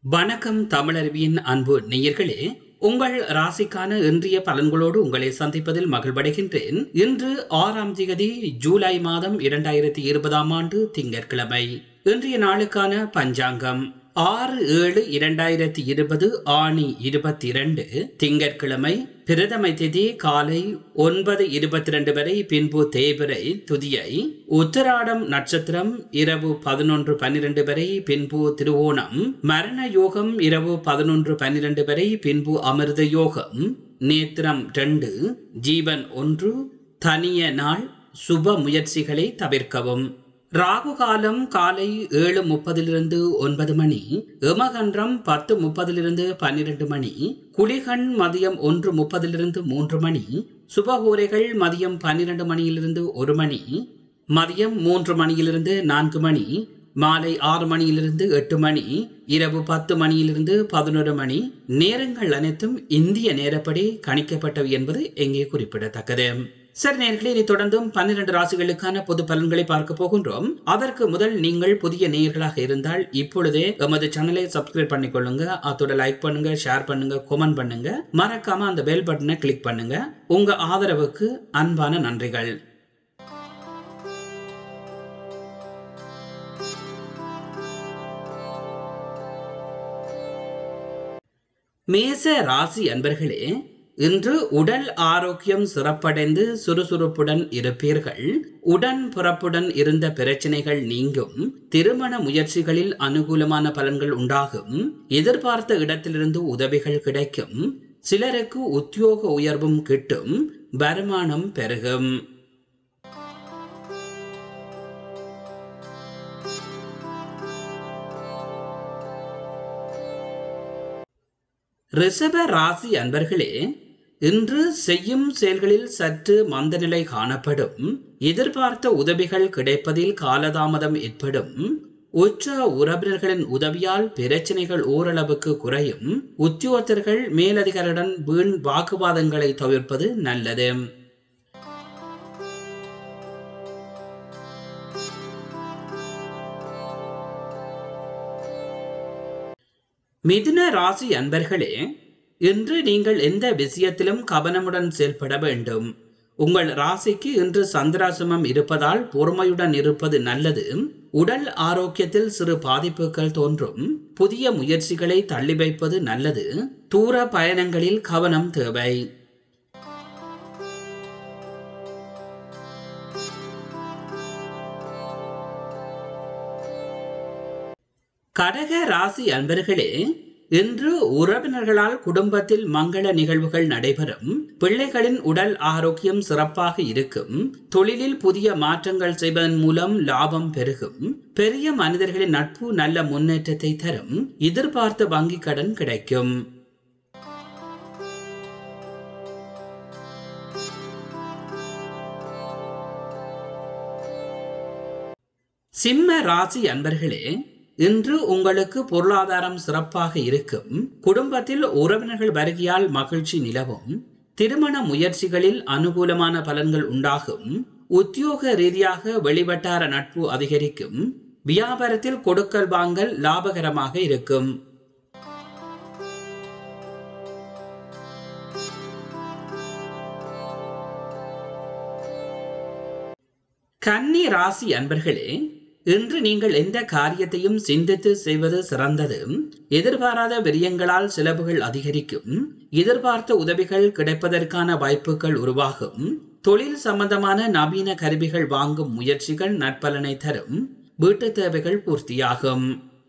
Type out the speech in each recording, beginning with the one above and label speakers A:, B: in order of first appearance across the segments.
A: வணக்கம் தமிழருவியின் அன்பு நேயர்களே உங்கள் ராசிக்கான இன்றைய பலன்களோடு உங்களை சந்திப்பதில் மகிழ்வடைகின்றேன் இன்று ஆறாம் திகதி ஜூலை மாதம் இரண்டாயிரத்தி இருபதாம் ஆண்டு திங்கட்கிழமை இன்றைய நாளுக்கான பஞ்சாங்கம் ஆறு ஏழு இரண்டாயிரத்தி இருபது ஆணி இருபத்தி இரண்டு திங்கட்கிழமை பிரதம திதி காலை ஒன்பது இருபத்தி ரெண்டு வரை பின்பு தேய்பிரை துதியை உத்தராடம் நட்சத்திரம் இரவு பதினொன்று பன்னிரண்டு வரை பின்பு திருவோணம் மரண யோகம் இரவு பதினொன்று பன்னிரண்டு வரை பின்பு அமிர்த யோகம் நேத்திரம் ரெண்டு ஜீவன் ஒன்று தனிய நாள் சுப முயற்சிகளை தவிர்க்கவும் ராகு காலம் காலை ஏழு முப்பதிலிருந்து ஒன்பது மணி எமகன்றம் பத்து முப்பதிலிருந்து பன்னிரண்டு மணி குளிகண் மதியம் ஒன்று முப்பதிலிருந்து மூன்று மணி சுபகோரைகள் மதியம் பன்னிரண்டு மணியிலிருந்து ஒரு மணி மதியம் மூன்று மணியிலிருந்து நான்கு மணி மாலை ஆறு மணியிலிருந்து எட்டு மணி இரவு பத்து மணியிலிருந்து பதினொரு மணி நேரங்கள் அனைத்தும் இந்திய நேரப்படி கணிக்கப்பட்டவை என்பது எங்கே குறிப்பிடத்தக்கது சரி நேர்களே இனி தொடர்ந்தும் பன்னிரண்டு ராசிகளுக்கான பொது பலன்களை பார்க்க போகின்றோம் அதற்கு முதல் நீங்கள் புதிய நேயர்களாக இருந்தால் இப்பொழுதே எமது சேனலை சப்ஸ்கிரைப் பண்ணிக்கொள்ளுங்க அதோட லைக் பண்ணுங்க ஷேர் பண்ணுங்க கமெண்ட் பண்ணுங்க மறக்காம அந்த பெல் பட்டனை கிளிக் பண்ணுங்க உங்க ஆதரவுக்கு அன்பான நன்றிகள் மேச ராசி அன்பர்களே இன்று உடல் ஆரோக்கியம் சிறப்படைந்து சுறுசுறுப்புடன் இருப்பீர்கள் உடன் புறப்புடன் இருந்த பிரச்சனைகள் நீங்கும் திருமண முயற்சிகளில் அனுகூலமான பலன்கள் உண்டாகும் எதிர்பார்த்த இடத்திலிருந்து உதவிகள் கிடைக்கும் சிலருக்கு உத்தியோக உயர்வும் கிட்டும் வருமானம் பெருகும் ரிஷப ராசி அன்பர்களே இன்று செய்யும் செயல்களில் சற்று மந்தநிலை காணப்படும் எதிர்பார்த்த உதவிகள் கிடைப்பதில் காலதாமதம் ஏற்படும் உற்ற உறவினர்களின் உதவியால் பிரச்சனைகள் ஓரளவுக்கு குறையும் உத்தியோகத்தர்கள் மேலதிகாரியுடன் வீண் வாக்குவாதங்களை தவிர்ப்பது நல்லது மிதுன ராசி அன்பர்களே இன்று நீங்கள் எந்த விஷயத்திலும் கவனமுடன் செயல்பட வேண்டும் உங்கள் ராசிக்கு இன்று சந்திராசிரமம் இருப்பதால் பொறுமையுடன் இருப்பது நல்லது உடல் ஆரோக்கியத்தில் சிறு பாதிப்புகள் தோன்றும் புதிய முயற்சிகளை தள்ளி வைப்பது நல்லது தூர பயணங்களில் கவனம் தேவை கடக ராசி அன்பர்களே இன்று உறவினர்களால் குடும்பத்தில் மங்கள நிகழ்வுகள் நடைபெறும் பிள்ளைகளின் உடல் ஆரோக்கியம் சிறப்பாக இருக்கும் தொழிலில் புதிய மாற்றங்கள் செய்வதன் மூலம் லாபம் பெருகும் பெரிய மனிதர்களின் நட்பு நல்ல முன்னேற்றத்தை தரும் எதிர்பார்த்த வங்கி கடன் கிடைக்கும் சிம்ம ராசி அன்பர்களே இன்று உங்களுக்கு பொருளாதாரம் சிறப்பாக இருக்கும் குடும்பத்தில் உறவினர்கள் வருகையால் மகிழ்ச்சி நிலவும் திருமண முயற்சிகளில் அனுகூலமான பலன்கள் உண்டாகும் உத்தியோக ரீதியாக வெளிவட்டார நட்பு அதிகரிக்கும் வியாபாரத்தில் கொடுக்கல் வாங்கல் லாபகரமாக இருக்கும் கன்னி ராசி அன்பர்களே இன்று நீங்கள் எந்த காரியத்தையும் சிந்தித்து செய்வது சிறந்தது எதிர்பாராத விரியங்களால் செலவுகள் அதிகரிக்கும் எதிர்பார்த்த உதவிகள் கிடைப்பதற்கான வாய்ப்புகள் உருவாகும் தொழில் சம்பந்தமான நவீன கருவிகள் வாங்கும் முயற்சிகள் நற்பலனை தரும் வீட்டு தேவைகள் பூர்த்தியாகும்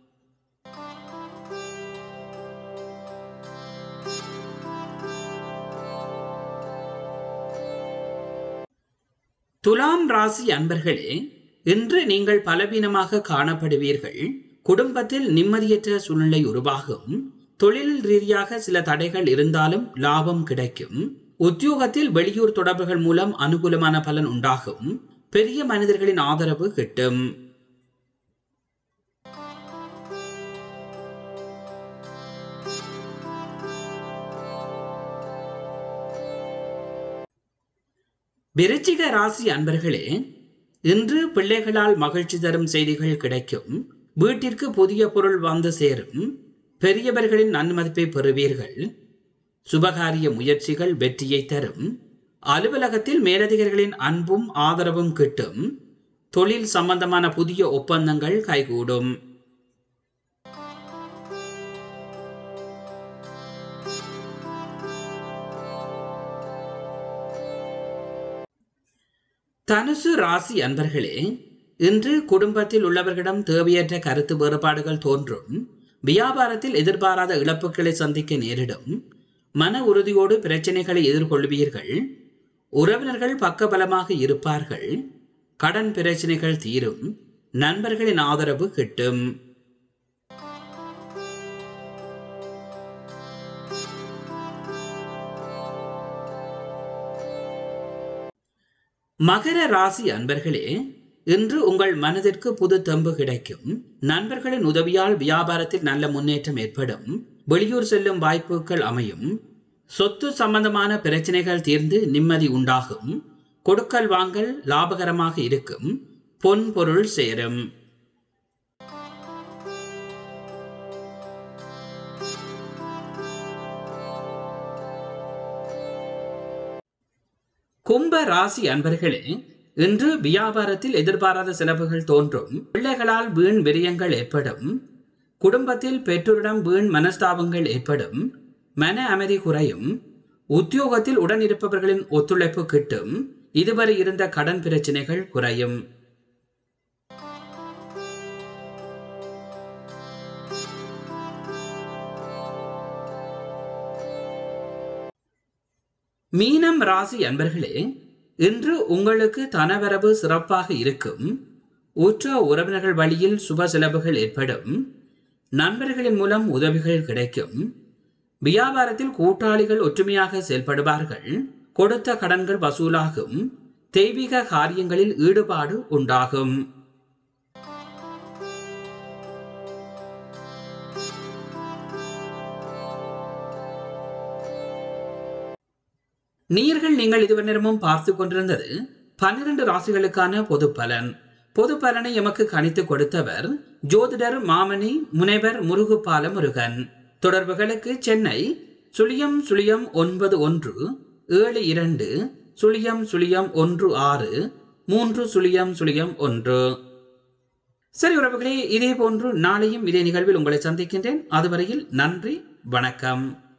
A: துலாம் ராசி அன்பர்களே இன்று நீங்கள் பலவீனமாக காணப்படுவீர்கள் குடும்பத்தில் நிம்மதியற்ற சூழ்நிலை உருவாகும் தொழில் ரீதியாக சில தடைகள் இருந்தாலும் லாபம் கிடைக்கும் உத்தியோகத்தில் வெளியூர் தொடர்புகள் மூலம் அனுகூலமான பலன் உண்டாகும் பெரிய மனிதர்களின் ஆதரவு கிட்டும் விருச்சிக ராசி அன்பர்களே இன்று பிள்ளைகளால் மகிழ்ச்சி தரும் செய்திகள் கிடைக்கும் வீட்டிற்கு புதிய பொருள் வந்து சேரும் பெரியவர்களின் நன்மதிப்பை பெறுவீர்கள் சுபகாரிய முயற்சிகள் வெற்றியை தரும் அலுவலகத்தில் மேலதிகாரிகளின் அன்பும் ஆதரவும் கிட்டும் தொழில் சம்பந்தமான புதிய ஒப்பந்தங்கள் கைகூடும் தனுசு ராசி அன்பர்களே இன்று குடும்பத்தில் உள்ளவர்களிடம் தேவையற்ற கருத்து வேறுபாடுகள் தோன்றும் வியாபாரத்தில் எதிர்பாராத இழப்புகளை சந்திக்க நேரிடும் மன உறுதியோடு பிரச்சனைகளை எதிர்கொள்வீர்கள் உறவினர்கள் பக்கபலமாக இருப்பார்கள் கடன் பிரச்சனைகள் தீரும் நண்பர்களின் ஆதரவு கிட்டும் மகர ராசி அன்பர்களே இன்று உங்கள் மனதிற்கு புது தெம்பு கிடைக்கும் நண்பர்களின் உதவியால் வியாபாரத்தில் நல்ல முன்னேற்றம் ஏற்படும் வெளியூர் செல்லும் வாய்ப்புகள் அமையும் சொத்து சம்பந்தமான பிரச்சனைகள் தீர்ந்து நிம்மதி உண்டாகும் கொடுக்கல் வாங்கல் லாபகரமாக இருக்கும் பொன் பொருள் சேரும் கும்ப ராசி அன்பர்களே இன்று வியாபாரத்தில் எதிர்பாராத செலவுகள் தோன்றும் பிள்ளைகளால் வீண் விரயங்கள் ஏற்படும் குடும்பத்தில் பெற்றோரிடம் வீண் மனஸ்தாபங்கள் ஏற்படும் மன அமைதி குறையும் உத்தியோகத்தில் உடன் இருப்பவர்களின் ஒத்துழைப்பு கிட்டும் இதுவரை இருந்த கடன் பிரச்சனைகள் குறையும் மீனம் ராசி அன்பர்களே இன்று உங்களுக்கு தனவரவு சிறப்பாக இருக்கும் உற்ற உறவினர்கள் வழியில் சுப செலவுகள் ஏற்படும் நண்பர்களின் மூலம் உதவிகள் கிடைக்கும் வியாபாரத்தில் கூட்டாளிகள் ஒற்றுமையாக செயல்படுவார்கள் கொடுத்த கடன்கள் வசூலாகும் தெய்வீக காரியங்களில் ஈடுபாடு உண்டாகும் நீர்கள் நீங்கள் இதுவரை நேரமும் பார்த்து கொண்டிருந்தது பன்னிரண்டு ராசிகளுக்கான பொது பலன் பொது பலனை எமக்கு கணித்து கொடுத்தவர் ஜோதிடர் மாமணி முனைவர் முருகுபால முருகன் தொடர்புகளுக்கு சென்னை சுழியம் சுழியம் ஒன்பது ஒன்று ஏழு இரண்டு சுழியம் சுழியம் ஒன்று ஆறு மூன்று சுழியம் சுழியம் ஒன்று சரி உறவுகளே இதே போன்று நாளையும் இதே நிகழ்வில் உங்களை சந்திக்கின்றேன் அதுவரையில் நன்றி வணக்கம்